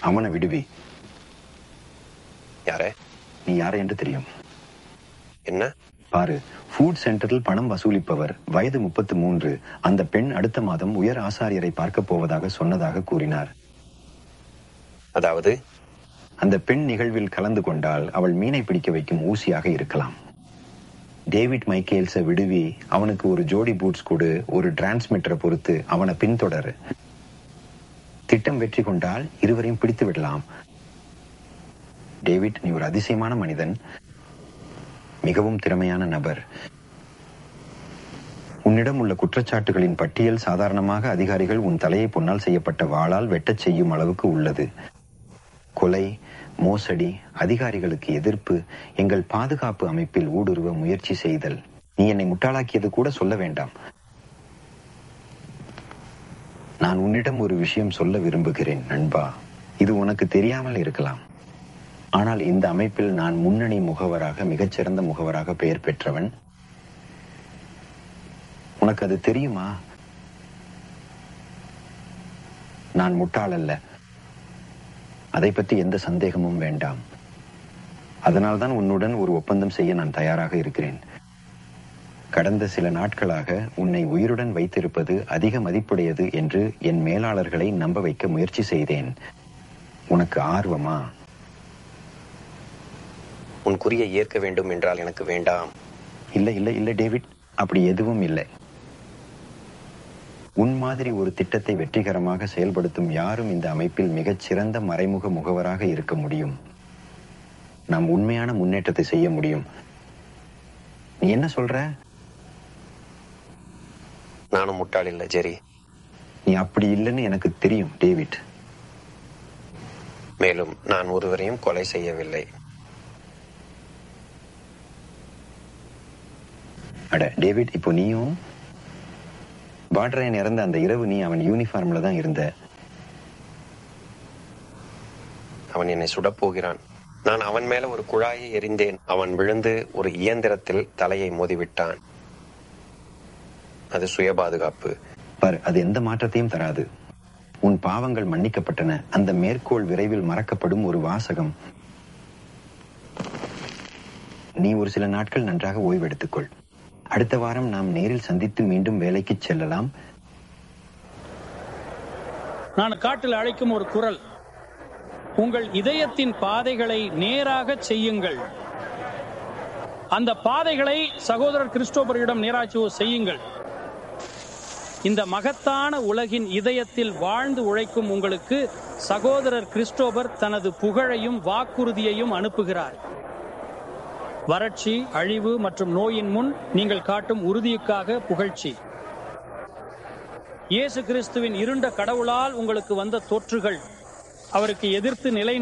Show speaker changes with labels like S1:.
S1: அவனை விடுவி
S2: யாரே
S1: நீ யாரை என்று தெரியும்
S2: என்ன
S1: பாரு ஃபுட் சென்டரில் பணம் வசூலிப்பவர் வயது முப்பத்து மூன்று அந்த பெண் அடுத்த மாதம் உயர் ஆசாரியரை பார்க்க போவதாக சொன்னதாக கூறினார்
S2: அதாவது
S1: அந்த பெண் நிகழ்வில் கலந்து கொண்டால் அவள் மீனை பிடிக்க வைக்கும் ஊசியாக இருக்கலாம் டேவிட் மைக்கேல்ஸை விடுவி அவனுக்கு ஒரு ஜோடி பூட்ஸ் கொடு ஒரு டிரான்ஸ்மிட்டரை பொறுத்து அவனை பின்தொடரு திட்டம் வெற்றி கொண்டால் இருவரையும் பிடித்து விடலாம் டேவிட் நீ ஒரு அதிசயமான மனிதன் மிகவும் திறமையான நபர் உன்னிடம் உள்ள குற்றச்சாட்டுகளின் பட்டியல் சாதாரணமாக அதிகாரிகள் உன் தலையை பொன்னால் செய்யப்பட்ட வாளால் வெட்டச் செய்யும் அளவுக்கு உள்ளது கொலை மோசடி அதிகாரிகளுக்கு எதிர்ப்பு எங்கள் பாதுகாப்பு அமைப்பில் ஊடுருவ முயற்சி செய்தல் நீ என்னை முட்டாளாக்கியது கூட சொல்ல வேண்டாம் நான் உன்னிடம் ஒரு விஷயம் சொல்ல விரும்புகிறேன் நண்பா இது உனக்கு தெரியாமல் இருக்கலாம் ஆனால் இந்த அமைப்பில் நான் முன்னணி முகவராக மிகச்சிறந்த முகவராக பெயர் பெற்றவன் உனக்கு அது தெரியுமா நான் முட்டாள் அல்ல அதை பற்றி எந்த சந்தேகமும் வேண்டாம் அதனால்தான் உன்னுடன் ஒரு ஒப்பந்தம் செய்ய நான் தயாராக இருக்கிறேன் கடந்த சில நாட்களாக உன்னை உயிருடன் வைத்திருப்பது அதிக மதிப்புடையது என்று என் மேலாளர்களை நம்ப வைக்க முயற்சி செய்தேன் உனக்கு ஆர்வமா
S2: உன் குறியை ஏற்க வேண்டும் என்றால் எனக்கு வேண்டாம்
S1: இல்லை இல்லை இல்லை டேவிட் அப்படி எதுவும் இல்லை உன் மாதிரி ஒரு திட்டத்தை வெற்றிகரமாக செயல்படுத்தும் யாரும் இந்த அமைப்பில் மிகச் சிறந்த மறைமுக முகவராக இருக்க முடியும் நாம் உண்மையான முன்னேற்றத்தை செய்ய முடியும் நீ என்ன சொல்ற
S2: நானும் முட்டாள் இல்லை ஜெரி
S1: நீ அப்படி இல்லைன்னு எனக்கு தெரியும் டேவிட்
S2: மேலும் நான் ஒருவரையும் கொலை செய்யவில்லை
S1: அட டேவிட் இப்போ நீயும் பாட்ரேன் இறந்த அந்த இரவு நீ அவன் யூனிஃபார்ம்ல தான் இருந்த
S2: அவன் என்னை சுடப் போகிறான் நான் அவன் மேல ஒரு குழாயை எறிந்தேன் அவன் விழுந்து ஒரு இயந்திரத்தில் தலையை மோதிவிட்டான் அது சுய பாதுகாப்பு
S1: பார் அது எந்த மாற்றத்தையும் தராது உன் பாவங்கள் மன்னிக்கப்பட்டன அந்த மேற்கோள் விரைவில் மறக்கப்படும் ஒரு வாசகம் நீ ஒரு சில நாட்கள் நன்றாக ஓய்வெடுத்துக்கொள் அடுத்த வாரம் நாம் நேரில் சந்தித்து மீண்டும் வேலைக்கு செல்லலாம்
S3: நான் காட்டில் அழைக்கும் ஒரு குரல் உங்கள் இதயத்தின் பாதைகளை நேராக செய்யுங்கள் அந்த பாதைகளை சகோதரர் கிறிஸ்டோபரிடம் நேராச்சுவோ செய்யுங்கள் இந்த மகத்தான உலகின் இதயத்தில் வாழ்ந்து உழைக்கும் உங்களுக்கு சகோதரர் கிறிஸ்டோபர் தனது புகழையும் வாக்குறுதியையும் அனுப்புகிறார் வறட்சி அழிவு மற்றும் நோயின் முன் நீங்கள் காட்டும் உறுதியுக்காக புகழ்ச்சி இயேசு கிறிஸ்துவின் இருண்ட கடவுளால் உங்களுக்கு வந்த தொற்றுகள் அவருக்கு எதிர்த்து நிலை